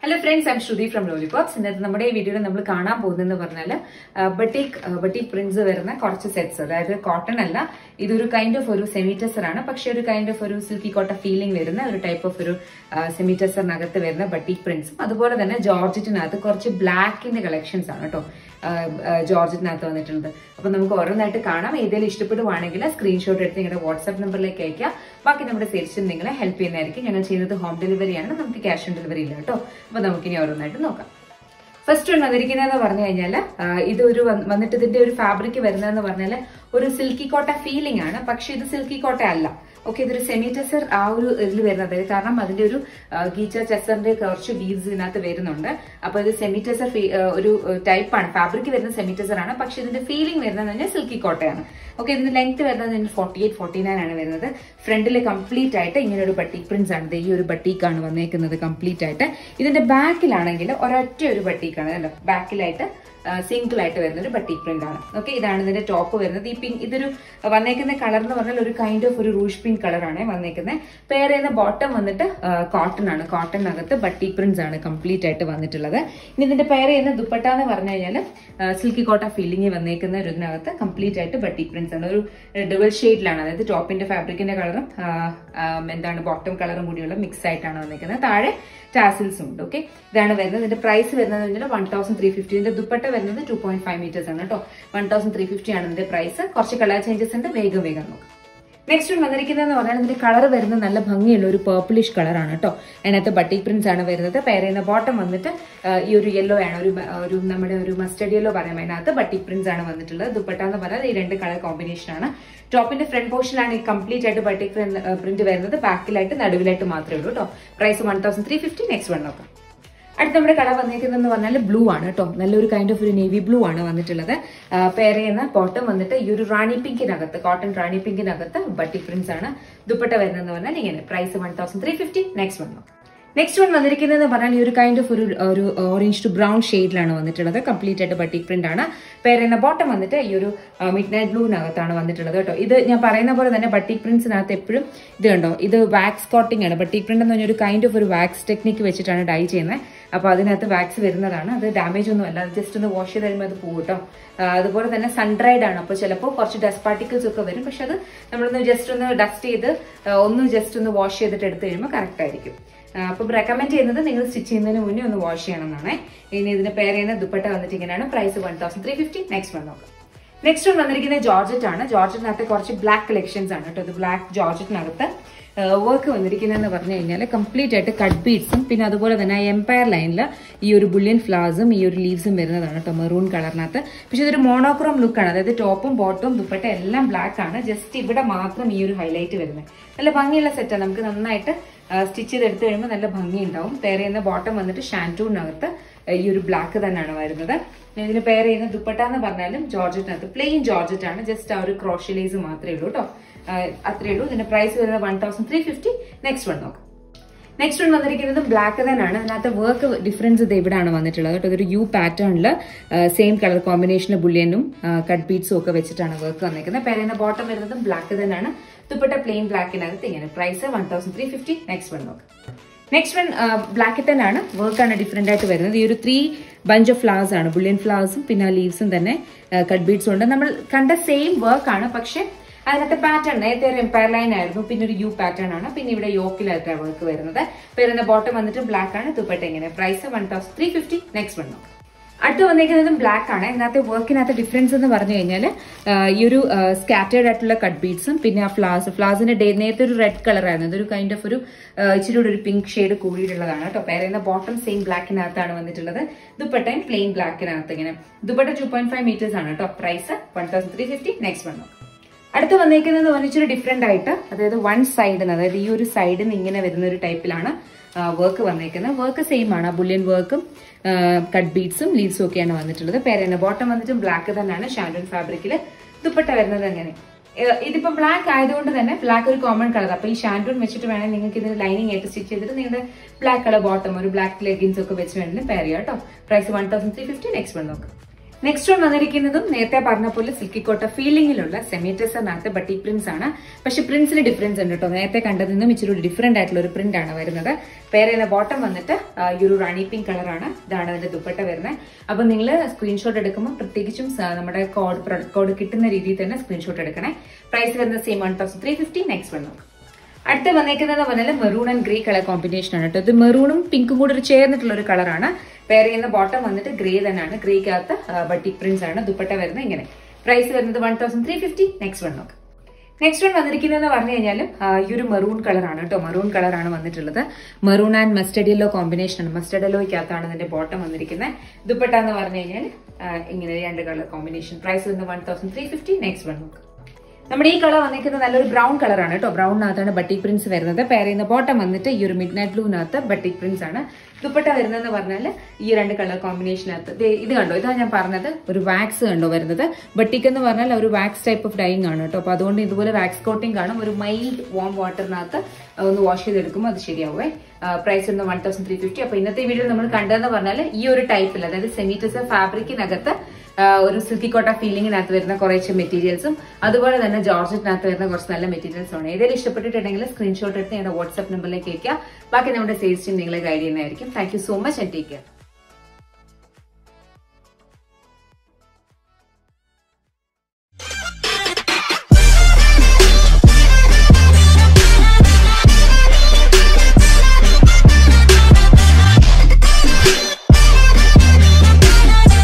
hello friends I'm Shruti from lollipops ഇന്നത്തെ നമ്മുടെ ഈ വീഡിയോയിൽ നമ്മൾ കാണാൻ പോകുന്നതെന്ന് പറഞ്ഞാൽ ബട്ടീക് ബട്ടീക് പ്രിന്റ്സ് വരുന്ന കുറച്ച് സെറ്റ്സ് അതായത് കോട്ടൺ അല്ല ഇതൊരു കൈൻഡ് ഓഫ് ഒരു സെമിറ്റസർ ആണ് പക്ഷെ ഒരു കൈൻഡ് ഓഫ് ഒരു സിൽക്കി കോട്ട ഫീലിംഗ് വരുന്ന ഒരു ടൈപ്പ് ഓഫ് ഒരു സെമിറ്റസറിനകത്ത് വരുന്ന ബട്ടീക് പ്രിന്റ്സും അതുപോലെ തന്നെ ജോർജറ്റിനകത്ത് കുറച്ച് ബ്ലാക്കിന്റെ കളക്ഷൻസ് ആണ് കേട്ടോ ജോർജറ്റിനകത്ത് വന്നിട്ടുള്ളത് അപ്പൊ നമുക്ക് ഓരോന്നായിട്ട് കാണാം ഏതെങ്കിലും ഇഷ്ടപ്പെടുവാണെങ്കിൽ സ്ക്രീൻഷോട്ട് എടുത്ത് നിങ്ങളുടെ വാട്സ്ആപ്പ് നമ്പറിലേക്ക് അയക്കാം ബാക്കി നമ്മുടെ സെയിൽസിൽ നിങ്ങളെ ഹെൽപ്പ് ചെയ്യുന്നതായിരിക്കും ഞങ്ങൾ ചെയ്യുന്നത് ഹോം ഡെലിവറിയാണ് നമുക്ക് ക്യാഷ് ഓൺ ഡെലിവറി ഇല്ല കേട്ടോ അപ്പൊ നമുക്കിനി ഓരോന്നായിട്ട് നോക്കാം ഫസ്റ്റ് വൺ വന്നിരിക്കുന്നതെന്ന് പറഞ്ഞു കഴിഞ്ഞാൽ ഇതൊരു വന്ന് വന്നിട്ട് ഇതിന്റെ ഒരു ഫാബ്രിക് വരുന്നതെന്ന് പറഞ്ഞാൽ ഒരു സിൽക്കി കോട്ട ഫീലിംഗ് ആണ് പക്ഷെ ഇത് സിൽക്കി കോട്ട അല്ല ഓക്കെ ഇതൊരു സെമി ടെസർ ആ ഒരു ഇതിൽ വരുന്നത് കാരണം അതിന്റെ ഒരു ഗീച്ച ചെസറിന്റെ കുറച്ച് വീവ്സ് ഇതിനകത്ത് വരുന്നുണ്ട് അപ്പൊ ഇത് സെമി ടെസർ ഒരു ടൈപ്പാണ് ഫാബ്രിക് വരുന്ന സെമി ടെസർ ആണ് പക്ഷെ ഇതിന്റെ ഫീലിംഗ് വരുന്നത് പറഞ്ഞാൽ സിൽക്കി കോട്ടയാണ് ഓക്കെ ഇതിന്റെ ലെങ്ത് വരുന്നത് ഫോർട്ടി എയ്റ്റ് ഫോർട്ടി നയൻ ആണ് വരുന്നത് ഫ്രണ്ടിൽ കംപ്ലീറ്റ് ആയിട്ട് ഇങ്ങനെ ഒരു ബട്ടീക് പ്രിന്റ്സ് ആണ് ഈ ഒരു ബട്ടീക്കാണ് വന്നേക്കുന്നത് കംപ്ലീറ്റ് ആയിട്ട് ഇതിന്റെ ബാക്കിലാണെങ്കിൽ ഒരൊറ്റ ഒരു ബട്ടീക്കാണ് അല്ലോ ബാക്കിലായിട്ട് സിംഗിൾ ആയിട്ട് വരുന്ന ഒരു ബട്ടീക് പ്രിന്റ് ആണ് ഓക്കെ ഇതാണ് ഇതിന്റെ ടോപ്പ് വരുന്നത് ഈ പിങ്ക് ഇതൊരു വന്നേക്കുന്ന കളർ എന്ന് പറഞ്ഞാൽ ഒരു കൈൻഡ് ഓഫ് ഒരു റൂഷ് പിങ്ക് കളറാണ് വന്നേക്കുന്നത് പേർ ചെയ്യുന്ന ബോട്ടം വന്നിട്ട് കോട്ടൺ ആണ് കോട്ടണിനകത്ത് ബട്ടീക് പ്രിന്റ്സ് ആണ് കംപ്ലീറ്റ് ആയിട്ട് വന്നിട്ടുള്ളത് ഇനി ഇതിന്റെ പേർ ചെയ്യുന്ന ദുപ്പട്ട എന്ന് പറഞ്ഞു കഴിഞ്ഞാൽ സിൽക്കി കോട്ട ഫീലിംഗ് വന്നേക്കുന്ന ഒരു ഇതിനകത്ത് കംപ്ലീറ്റ് ആയിട്ട് ബട്ടീക് പ്രിന്റ്സ് ആണ് ഒരു ഡുവൽ ഷെയ്ഡിലാണ് അതായത് ടോപ്പിന്റെ ഫാബ്രിക്കിന്റെ കളറും എന്താണ് ബോട്ടം കളറും കൂടിയുള്ള മിക്സ് ആയിട്ടാണ് വന്നേക്കുന്നത് താഴെ ടാസിൽസും ഉണ്ട് ഓക്കെ ഇതാണ് വരുന്നത് ഇതിന്റെ പ്രൈസ് വരുന്നത് പറഞ്ഞാൽ വൺ തൗസൻഡ് ത്രീ ഫിഫ്റ്റി ഇതിന്റെ ദുപ്പട്ട വരുന്നത് ടു പോയിന്റ് ഫൈവ് മീറ്റേഴ്സ് ആണ് കേട്ടോ വൺ തൗസൻഡ് ത്രീ ഫിഫ്റ്റി ആണ് ഇതിന്റെ പ്രൈസ് കുറച്ച് കളർ ചേഞ്ചസ് ഉണ്ട് വേഗം വേഗം നോക്കാം നെക്സ്റ്റ് വന്നിരിക്കുന്നതെന്ന് പറഞ്ഞാൽ ഇതിന്റെ കളർ വരുന്നത് നല്ല ഭംഗിയുള്ള ഒരു പേർപ്പിളിഷ് കളറാണ് കേട്ടോ അതിനകത്ത് ബട്ടി പ്രിന്റ്സ് ആണ് വരുന്നത് പെയർ ചെയ്യുന്ന ബോട്ടം വന്നിട്ട് ഈ ഒരു യെല്ലോ ആണ് ഒരു ഒരു നമ്മുടെ ഒരു മസ്റ്റർഡ് യെല്ലോ പറയാം അതിനകത്ത് ബട്ടി പ്രിന്റ്സ് ആണ് വന്നിട്ടുള്ളത് ദുപ്പട്ട എന്ന് പറഞ്ഞാൽ ഈ രണ്ട് കളർ കോമ്പിനേഷൻ ആണ് ടോപ്പിന്റെ ഫ്രണ്ട് പോർഷനിലാണ് ഈ കംപ്ലീറ്റ് ആയിട്ട് ബട്ടി പ്രിന്റ് വരുന്നത് ബാക്കിലായിട്ട് നടുവിലായിട്ട് മാത്രമേ ഉള്ളൂ കേട്ടോ price one thousand three fifty next one നോക്കാം അടുത്ത നമ്മുടെ കളർ വന്നിരിക്കുന്നതെന്ന് പറഞ്ഞാൽ ബ്ലൂ ആണ് കേട്ടോ നല്ലൊരു കൈൻഡ് ഓഫ് ഒരു നേവി ബ്ലൂ ആണ് വന്നിട്ടുള്ളത് പെയർ ചെയ്യുന്ന ബോട്ടം വന്നിട്ട് ഈ ഒരു റാണി പിങ്കിനകത്ത് കോട്ടൺ റാണി പിങ്കിനകത്ത് ബട്ടി പ്രിന്റ്സ് ആണ് ദുപ്പട്ട വരുന്നതെന്ന് പറഞ്ഞാൽ ഇങ്ങനെ price one thousand three fifty next one next one വന്നിരിക്കുന്നത് പറഞ്ഞാൽ ഈ ഒരു കൈൻഡ് ഓഫ് ഒരു ഒരു ഓറഞ്ച് ടു ബ്രൗൺ ഷെയ്ഡിലാണ് വന്നിട്ടുള്ളത് കംപ്ലീറ്റ് ആയിട്ട് ബട്ടിക് പ്രിന്റ് ആണ് പേര് ചെയ്യുന്ന ബോട്ടം വന്നിട്ട് ഈ ഒരു മിഡ് നൈറ്റ് ബ്ലൂവിനകത്താണ് വന്നിട്ടുള്ളത് കേട്ടോ ഇത് ഞാൻ പറയുന്ന പോലെ തന്നെ ബട്ടിക് പ്രിന്റ്സിനകത്ത് എപ്പോഴും ഇത് കണ്ടോ ഇത് വാക്സ് കോട്ടിംഗ് ആണ് ബട്ടിക് പ്രിന്റ് എന്ന് പറഞ്ഞ ഒരു കൈൻഡ് ഓഫ് ഒരു വാക്സ് ടെക്നിക്ക് വെച്ചിട്ടാണ് ഡൈ ചെയ്യുന്നത് അപ്പോൾ അതിനകത്ത് വാക്സ് വരുന്നതാണ് അത് ഡാമേജ് ഒന്നും അല്ല ജസ്റ്റ് ഒന്ന് വാഷ് ചെയ്ത് കഴിയുമ്പോൾ അത് പോകും കേട്ടോ അതുപോലെ തന്നെ സൺഡ്രൈഡ് ആണ് അപ്പോൾ ചിലപ്പോൾ കുറച്ച് ഡസ്റ്റ് പാർട്ടിക്കിൾസ് ഒക്കെ വരും പക്ഷെ അത് നമ്മളൊന്ന് ജസ്റ്റ് ഒന്ന് ഡസ്റ്റ് ചെയ്ത് ഒന്ന് ജസ്റ്റ് ഒന്ന് വാഷ് ചെയ്തിട്ട് എടുത്തു കഴിയുമ്പോൾ കറക്റ്റ് ആയിരിക്കും അപ്പം റെക്കമെൻഡ് ചെയ്യുന്നത് നിങ്ങൾ സ്റ്റിച്ച് ചെയ്യുന്നതിന് മുന്നേ ഒന്ന് വാഷ് ചെയ്യണം എന്നാണ് ഇനി ഇതിന് പേർ ചെയ്യുന്ന ദുപ്പട്ട വന്നിട്ട് ഇങ്ങനെയാണ് price one thousand three fifty next one നോക്കാം നെക്സ്റ്റ് വൺ വന്നിരിക്കുന്നത് ജോർജറ്റ് ആണ് ജോർജറ്റിനകത്ത് കുറച്ച് ബ്ലാക്ക് കളക്ഷൻസ് ആണ് കേട്ടോ ഇത് ബ്ലാക്ക് ജോർജറ്റിനകത്ത് വർക്ക് വന്നിരിക്കുന്നതെന്ന് പറഞ്ഞു കഴിഞ്ഞാൽ കംപ്ലീറ്റ് ആയിട്ട് കട്ട് ബീഡ്സും പിന്നെ അതുപോലെ തന്നെ എംപയർ ലൈനിൽ ഈ ഒരു ബുള്ളിയൻ ഫ്ലവേഴ്സും ഈ ഒരു ലീവ്സും വരുന്നതാണ് കേട്ടോ മെറൂൺ കളറിനകത്ത് പക്ഷെ ഇതൊരു മോണോക്രോം ലുക്കാണ് അതായത് ടോപ്പും ബോട്ടും ദുപ്പട്ട എല്ലാം ബ്ലാക്ക് ആണ് ജസ്റ്റ് ഇവിടെ മാത്രം ഈ ഒരു ഹൈലൈറ്റ് വരുന്നത് നല്ല ഭംഗിയുള്ള സെറ്റാണ് നമുക്ക് നന്നായിട്ട് സ്റ്റിച്ച് ചെയ്ത് എടുത്തു കഴിയുമ്പോൾ നല്ല ഭംഗി ഉണ്ടാവും പെയർ ചെയ്യുന്ന ബോട്ടം വന്നിട്ട് ഷാൻറ്റൂണിനകത്ത് ഈ ഒരു ബ്ലാക്ക് തന്നെയാണ് വരുന്നത് ഇതിന് പെയർ ചെയ്യുന്ന ദുപ്പട്ട എന്ന് പറഞ്ഞാലും ജോർജറ്റിനകത്ത് പ്ലെയിൻ ജോർജറ്റ് ആണ് ജസ്റ്റ് ആ ഒരു ക്രോഷ്യലൈസ് മാത്രമേ ഉള്ളൂ കേട്ടോ അത്രേ ഉള്ളൂ ഇതിന്റെ പ്രൈസ് വരുന്നത് one thousand three fifty next one നോക്കാം നെക്സ്റ്റ് വൺ വന്നിരിക്കുന്നത് ബ്ലാക്ക് തന്നെയാണ് അതിനകത്ത് വർക്ക് ഡിഫറൻസ് ഇത് ഇവിടെയാണ് വന്നിട്ടുള്ളത് കേട്ടോ ഇതൊരു യു പാറ്റേണിൽ സെയിം കളർ കോമ്പിനേഷനിൽ ബുള്ളിയനും കട്ട് ബീഡ്സും ഒക്കെ വെച്ചിട്ടാണ് വർക്ക് വന്നിരിക്കുന്നത് പേരുന്ന ബോട്ടം വരുന്നത് ബ്ലാക്ക് തന്നെയാണ് ദുപ്പട്ട പ്ലെയിൻ ബ്ലാക്കിനകത്ത് ഇങ്ങനെ price one thousand three fifty next one നോക്കാം നെക്സ്റ്റ് വൺ ബ്ലാക്കിൽ തന്നെയാണ് വർക്കാണ് ഡിഫറെന്റ് ആയിട്ട് വരുന്നത് ഈ ഒരു ത്രീ ബഞ്ച് ഓഫ് ഫ്ലവേഴ്സ് ആണ് ബുള്ളിയൻ ഫ്ലവേഴ്സും പിന്നെ ലീവ്സും തന്നെ കട്ട് ബീഡ്സും ഉണ്ട് നമ്മൾ കണ്ട സെയിം വർക്ക് ആണ് പക്ഷെ അതിനകത്ത് പാറ്റേൺ നേരത്തെ ഒരു എംപയർ ലൈൻ ആയിരുന്നു പിന്നെ ഒരു യു പാറ്റേൺ ആണ് പിന്നെ ഇവിടെ യോക്കിലായിട്ടാണ് വർക്ക് വരുന്നത് വരുന്ന ബോട്ടം വന്നിട്ട് ബ്ലാക്ക് ആണ് ദുപ്പട്ട ഇങ്ങനെ price one thousand three fifty next one നോക്കാം അടുത്ത് വന്നിരിക്കുന്നതും ബ്ലാക്ക് ആണ് ഇതിനകത്ത് വർക്കിനകത്ത് ഡിഫറൻസ് എന്ന് പറഞ്ഞു കഴിഞ്ഞാൽ ഈ ഒരു സ്കാറ്റേർഡ് ആയിട്ടുള്ള കട്ട് ബീഡ്സും പിന്നെ ആ ഫ്ലാസ് ഫ്ലാസിന്റെ ഡേ നേരത്തെ ഒരു റെഡ് കളർ ആയിരുന്നു ഇതൊരു കൈൻഡ് ഓഫ് ഒരു ഇച്ചിരി കൂടി ഒരു പിങ്ക് ഷെയ്ഡ് കൂടിയിട്ടുള്ളതാണ് കേട്ടോ പേരുന്ന ബോട്ടം സെയിം ബ്ലാക്കിനകത്താണ് വന്നിട്ടുള്ളത് ദുപ്പട്ടയും പ്ലെയിൻ ബ്ലാക്കിനകത്ത് ഇങ്ങനെ dupatta two point five metres ആണ് കേട്ടോ price one thousand three fifty next one അടുത്ത് വന്നിരിക്കുന്നത് പറഞ്ഞിച്ചൊരു ഡിഫറെന്റ് ആയിട്ട് അതായത് വൺ സൈഡിൽ അതായത് ഈ ഒരു സൈഡിൽ നിന്ന് ഇങ്ങനെ വരുന്ന ഒരു ടൈപ്പിലാണ് വർക്ക് വന്നേക്കുന്നത് വർക്ക് സെയിം ആണ് ബുള്ളിയൻ വർക്കും കട്ട് ബീഡ്സും ലീവ്സും ഒക്കെയാണ് വന്നിട്ടുള്ളത് പേരന്നെ ബോട്ടം വന്നിട്ടും ബ്ലാക്ക് തന്നെയാണ് ഷാൻഡോൺ ഫാബ്രിക്കിൽ ദുപ്പട്ട വരുന്നത് അങ്ങനെ ഇതിപ്പോ ബ്ലാക്ക് ആയതുകൊണ്ട് തന്നെ ബ്ലാക്ക് ഒരു കോമൺ കളർ അപ്പൊ ഈ ഷാൻഡൂൺ വെച്ചിട്ട് വേണമെങ്കിൽ നിങ്ങൾക്ക് ഇതിന് ലൈനിങ് ആയിട്ട് സ്റ്റിച്ച് ചെയ്തിട്ട് നിങ്ങളുടെ ബ്ലാക്ക് കളർ ബോട്ടം ഒരു ബ്ലാക്ക് ലെഗിൻസ് ഒക്കെ വെച്ച് വേണമെങ്കിൽ പെയർ ചെയ്യാം കേട്ടോ price one thousand three fifty next one നോക്കാം നെക്സ്റ്റ് വൺ വന്നിരിക്കുന്നതും നേരത്തെ പറഞ്ഞ പോലെ സിൽക്കി കോട്ട ഫീലിംഗിലുള്ള സെമിറ്റസറിനകത്ത് ബട്ടി പ്രിന്റ്സ് ആണ് പക്ഷെ പ്രിന്റ്സിന് ഡിഫറൻസ് ഉണ്ട് കേട്ടോ നേരത്തെ കണ്ടതിൽ നിന്നും ഇച്ചിരി ഡിഫറെന്റ് ആയിട്ടുള്ള ഒരു പ്രിന്റ് ആണ് വരുന്നത് പേരെ ബോട്ടം വന്നിട്ട് ആ, ഈ ഒരു റാണി പിങ്ക് കളറാണ് ഇതാണ് അതിന്റെ ദുപ്പട്ട വരുന്നത് അപ്പൊ നിങ്ങൾ സ്ക്രീൻഷോട്ട് എടുക്കുമ്പോൾ പ്രത്യേകിച്ചും സ- നമ്മുടെ കോഡ് പ്രൊഡക്റ്റ് കോഡ് കിട്ടുന്ന രീതിയിൽ തന്നെ സ്ക്രീൻഷോട്ട് എടുക്കണേ പ്രൈസ് വരുന്നത് same one thousand three fifty next one നോക്കാം അടുത്ത് വന്നേക്കുന്നത് പറഞ്ഞാൽ maroon and grey colour combination ആണ് കേട്ടോ ഇത് മെറൂണും പിങ്കും കൂടി ഒരു ചേർന്നിട്ടുള്ള ഒരു കളറാണ് പേര് ചെയ്യുന്ന ബോട്ടം വന്നിട്ട് ഗ്രേ തന്നെയാണ് ഗ്രേക്കകത്ത് ബട്ടിക് പ്രിന്റ്സ് ആണ് ദുപ്പട്ട വരുന്നത് ഇങ്ങനെ പ്രൈസ് വരുന്നത് one thousand three fifty next one നോക്കാം നെക്സ്റ്റ് വൺ വന്നിരിക്കുന്നതെന്ന് പറഞ്ഞു കഴിഞ്ഞാൽ ഈ ഒരു മെറൂൺ കളറാണ് കേട്ടോ മെറൂൺ കളറാണ് വന്നിട്ടുള്ളത് maroon and mustard yellow combination ആണ് മസ്റ്റഡ് യെല്ലോയ്ക്കകത്താണ് ഇതിന്റെ ബോട്ടം വന്നിരിക്കുന്നത് ദുപ്പട്ട എന്ന് പറഞ്ഞു കഴിഞ്ഞാൽ ആ, ഇങ്ങനെ രണ്ട് കളർ കോമ്പിനേഷൻ പ്രൈസ് വരുന്നത് one thousand three fifty next one നോക്കാം നമ്മുടെ ഈ കളർ വന്നിരിക്കുന്നത് നല്ലൊരു ബ്രൗൺ കളറാണ് കേട്ടോ ബ്രൗണിനകത്താണ് ബട്ടിക് പ്രിന്റ്സ് വരുന്നത് പേര് ചെയ്യുന്ന ബോട്ടം വന്നിട്ട് ഈ ഒരു മിഡ് നൈറ്റ് ബ്ലൂവിനകത്ത് ബട്ടിക് പ്രിന്റ്സ് ആണ് ദുപ്പട്ട വരുന്നതെന്ന് പറഞ്ഞാൽ ഈ രണ്ട് കളർ കോമ്പിനേഷനകത്ത് ദേ ഇത് കണ്ടോ ഇതാണ് ഞാൻ പറഞ്ഞത് ഒരു വാക്സ് കണ്ടോ വരുന്നത് ബട്ടിക് എന്ന് പറഞ്ഞാൽ ഒരു വാക്സ് ടൈപ്പ് ഓഫ് ഡൈയിങ് ആണ് കേട്ടോ അപ്പൊ അതുകൊണ്ട് ഇതുപോലെ വാക്സ് കോട്ടിംഗ് കാണും ഒരു മൈൽഡ് വാം വാട്ടറിനകത്ത് ഒന്ന് വാഷ് ചെയ്തെടുക്കുമ്പോൾ അത് ശരിയാവേ പ്രൈസ് ഒന്ന് വൺ തൗസൻഡ് ത്രീ ഫിഫ്റ്റി അപ്പൊ ഇന്നത്തെ വീഡിയോ നമ്മൾ കണ്ടതെന്ന് പറഞ്ഞാൽ ഈ ഒരു ടൈപ്പിൽ അതായത് സെമീറ്റസ് ഫാബ്രിക്കിനകത്ത് ആ, ഒരു സിൽക്കി കോട്ട ഫീലിംഗിനകത്ത് വരുന്ന കുറച്ച് മെറ്റീരിയൽസും അതുപോലെ തന്നെ ജോർജറ്റിനകത്ത് വരുന്ന കുറച്ച് നല്ല മെറ്റീരിയൽസ് ആണ് ഏതെങ്കിലും ഇഷ്ടപ്പെട്ടിട്ടുണ്ടെങ്കിൽ സ്ക്രീൻഷോട്ട് എടുത്ത് ഞങ്ങളുടെ വാട്സ്ആപ്പ് നമ്പറിലേക്ക് അയക്കുക ബാക്കി നമ്മുടെ സെയിൽസ് ടീം നിങ്ങളെ ഗൈഡ് ചെയ്യുന്നതായിരിക്കും thank you so much and take care